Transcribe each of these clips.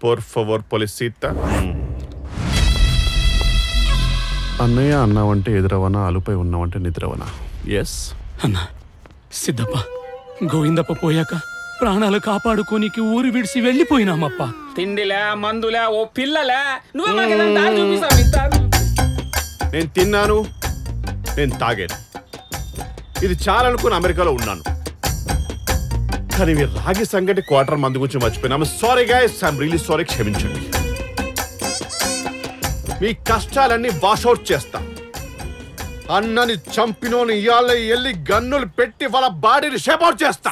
por favor, policita. అన్నయ్య అన్నావంటే ఎదురవనా అలుపై ఉన్నావంటే నిద్రవనా ఎస్ అన్నా సిద్ధప్ప గోవిందప్ప పోయాక ప్రాణాలు కాపాడుకోనికి ఊరు విడిసి వెళ్ళిపోయినామప్ప తిండిలే మందులే ఓ పిల్లలే నువ్వు మాకు ఏదైనా దారి చూపిస్తావు నీ దారి. నేను తిన్నాను నేను తాగాను ఇది చాలా అనుకుని అమెరికాలో ఉన్నాను కానీ మీరు రాగి సంగటి క్వార్టర్ మంది గురించి మర్చిపోయినా sorry guys I'm really sorry క్షమించండి మీ కష్టాలన్నీ వాషౌట్ చేస్తా అన్నని చంపినోని ఇయాళ్ళ ఎల్లి గన్నులు పెట్టి వాళ్ళ బాడీని షేపౌట్ చేస్తా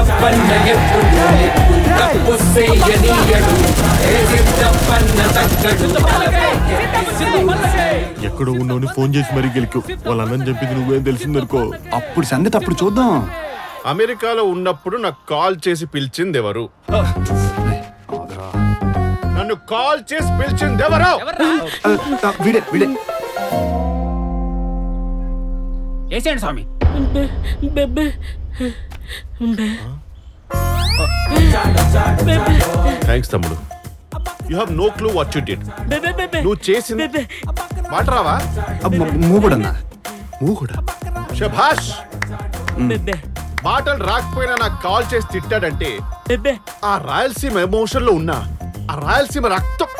ఎక్కడో ఉన్నోని ఫోన్ చేసి మరీ గెలికు వాళ్ళ అన్నం చెప్పింది నువ్వేం తెలిసిందనుకో అప్పుడు సంగతి అప్పుడు చూద్దాం అమెరికాలో ఉన్నప్పుడు నాకు కాల్ చేసి పిలిచింది ఎవరు నన్ను కాల్ చేసి పిలిచింది ఎవరు ఆ, ఆ, వీడే వీడే వేసేయండి స్వామి థ్యాంక్స్ తమ్ముడు you have no clue what you did నువ్వు చేసింది మాటరావా ఆ, మ- మూగుడన్నా మూగుడా శభాష్ మాటలు రాకపోయినా నాకు కాల్ చేసి తిట్టాడంటే ఆ రాయలసీమ ఎమోషన్ లో ఉన్నా ఆ రాయలసీమ రక్తం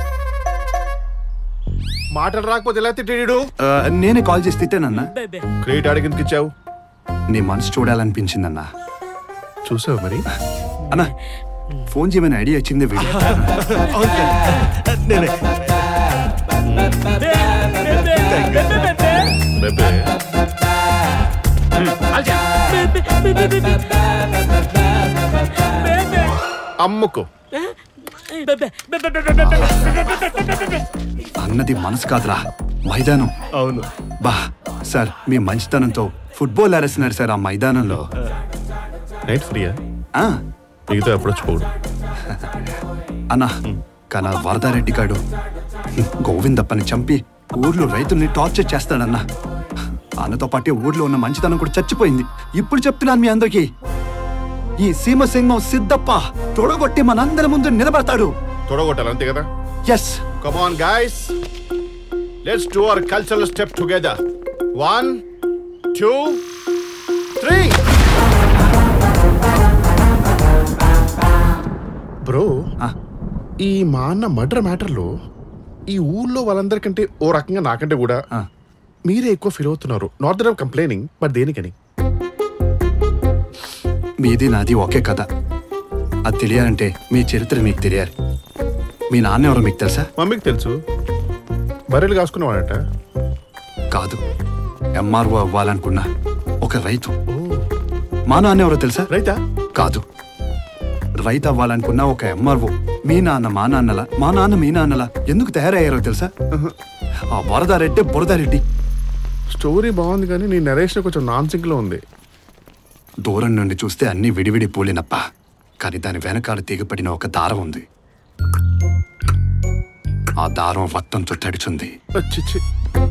మాటలు రాకపోతే ఎలా తిట్టాడు ఆ, నేనే కాల్ చేసి తిట్టానన్నా క్రెడిట్ అడిగిందుకు ఇచ్చావు నీ మనసు చూడాలనిపించిందన్నా చూసావు మరి అన్నా ఫోన్ చేయమని ఐడియా ఇచ్చింది వీడే బెబ్బే అల్చా. అమ్ముకో అన్నది మనసు కాదురా మైదానం అవును బా సార్ మీ మంచితనంతో ఫుట్బాల్ ఆరేస్తున్నారు సార్ ఆ మైదానంలో నైట్ ఫ్రీయా ఆ, మిగతా అప్రోచ్ పోడు అన్నా కానీ ఆ వరదారెడ్డి కాడు గోవిందప్పని చంపి ఊర్లో రైతుల్ని టార్చర్ చేస్తాడన్నా అన్నతో పాటే ఊర్లో ఉన్న మంచితనం కూడా చచ్చిపోయింది ఇప్పుడు చెప్తున్నాను మీ అందరికి ఈ సీమసింహం సిద్ధప్ప తొడగొట్టి మనందరి ముందు నిలబడతాడు తొడగొట్టాలి అంతే కదా yes Come on, guys. Let's do our cultural step together. One, two, three. Bro ఈ మా అన్న మర్డర్ మ్యాటర్లో ఈ ఊళ్ళో వాళ్ళందరికంటే ఓ రకంగా నాకంటే కూడా ఆ. మీరే ఎక్కువ ఫీల్ అవుతున్నారు నాట్ దట్ కంప్లైనింగ్ బట్ దేనికని మీది నాది ఒకే కథ అది తెలియాలంటే మీ చరిత్ర మీకు తెలియాలి మీ నాన్న ఎవరో మీకు తెలుసా మమ్మీకి తెలుసు బర్రెలు కాసుకునేవాడట కాదు ఎంఆర్ఓ అవ్వాలనుకున్నా ఒక రైతు మా నాన్న ఎవరో తెలుసా రైతా కాదు రైతు అవ్వాలనుకున్న ఒక ఎంఆర్ఓ మీ నాన్న మా నాన్నల మా నాన్న మీ నాన్నల ఎందుకు తయారయ్యారో తెలుసా ఆ వరదారెడ్డి బురదారెడ్డి స్టోరీ బాగుంది కానీ నీ నరేషన్ కొంచెం నాన్ సింక్ లో ఉంది దూరం నుండి చూస్తే అన్ని విడివిడి పూలినప్ప కానీ దాని వెనకాల తెగిపడిన ఒక దారం ఉంది ఆ దారం రక్తంతో తడిచుంది చిచ్చి